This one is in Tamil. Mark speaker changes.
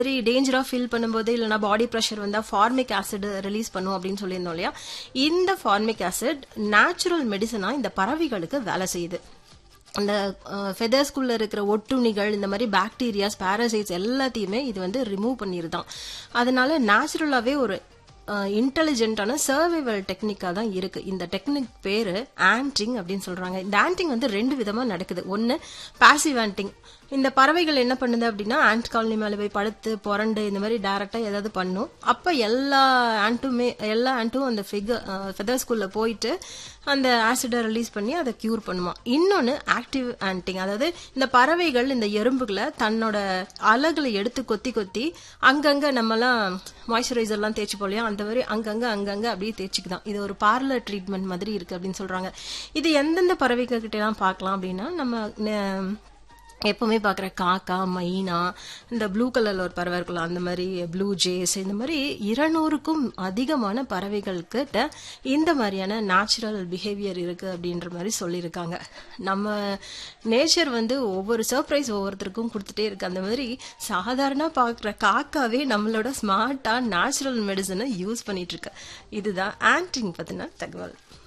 Speaker 1: சரி டேஞ்சரா ஃபீல் பண்ணும்போது இல்லைனா பாடி ப்ரெஷர் வந்தா ஃபார்மிக் ஆசிட் ரிலீஸ் பண்ணும் அப்படின்னு சொல்லியிருந்தோம் இல்லையா இந்த ஃபார்மிக் ஆசிட் நேச்சுரல் மெடிசனா இந்த பறவைகளுக்கு வேலை செய்யுது அந்த ஃபெதர்ஸ்குள்ள இருக்கிற ஒட்டுண்ணிகள் இந்த மாதிரி பாக்டீரியாஸ் பாரசைட்ஸ் எல்லாத்தையுமே இது வந்து ரிமூவ் பண்ணிருதான் அதனால நேச்சுரலாவே ஒரு இன்டெலிஜென்ட்டான சர்வைவல் டெக்னிக்காக தான் இருக்கு இந்த டெக்னிக் பேரு ஆன்டிங் அப்படின்னு சொல்றாங்க இந்த ஆன்டிங் வந்து ரெண்டு விதமா நடக்குது ஒன்னு பாசிவ் ஆன்டிங் இந்த பறவைகள் என்ன பண்ணுது அப்படின்னா ஆண்ட் காலனி மேல போய் படுத்து புரண்டு இந்த மாதிரி டைரக்டா ஏதாவது பண்ணும் அப்ப எல்லா ஆண்ட்டுமே எல்லா ஆண்ட்டும் அந்த ஃபிகர் ஃபெதர்ஸ்குள்ள போயிட்டு அந்த ஆசிடை ரிலீஸ் பண்ணி அதை கியூர் பண்ணுமா இன்னொன்னு ஆக்டிவ் ஆன்டிங் அதாவது இந்த பறவைகள் இந்த எறும்புகளை தன்னோட அலகுல எடுத்து கொத்தி கொத்தி அங்கங்க நம்மலாம் மாய்ஸ்சரைசர்லாம் தேய்ச்சி போலையா அந்த மாதிரி அங்கங்க அங்கங்க அப்படியே தேய்ச்சிக்குதான் இது ஒரு பார்லர் ட்ரீட்மெண்ட் மாதிரி இருக்கு அப்படின்னு சொல்றாங்க இது எந்தெந்த பறவைகள் கிட்ட எல்லாம் பார்க்கலாம் அப்படின்னா நம்ம எப்பவுமே பார்க்குற காக்கா மைனா இந்த ப்ளூ கலர்ல ஒரு பறவை இருக்கலாம் அந்த மாதிரி ப்ளூ ஜேஸ் இந்த மாதிரி இருநூறுக்கும் அதிகமான பறவைகள்கிட்ட இந்த மாதிரியான நேச்சுரல் பிஹேவியர் இருக்கு அப்படின்ற மாதிரி சொல்லியிருக்காங்க நம்ம நேச்சர் வந்து ஒவ்வொரு சர்ப்ரைஸ் ஒவ்வொருத்தருக்கும் கொடுத்துட்டே இருக்கு அந்த மாதிரி சாதாரண பார்க்குற காக்காவே நம்மளோட ஸ்மார்ட்டா நேச்சுரல் மெடிசனை யூஸ் பண்ணிட்டு இருக்கு இதுதான் ஆன்டிங் பத்தின தகவல்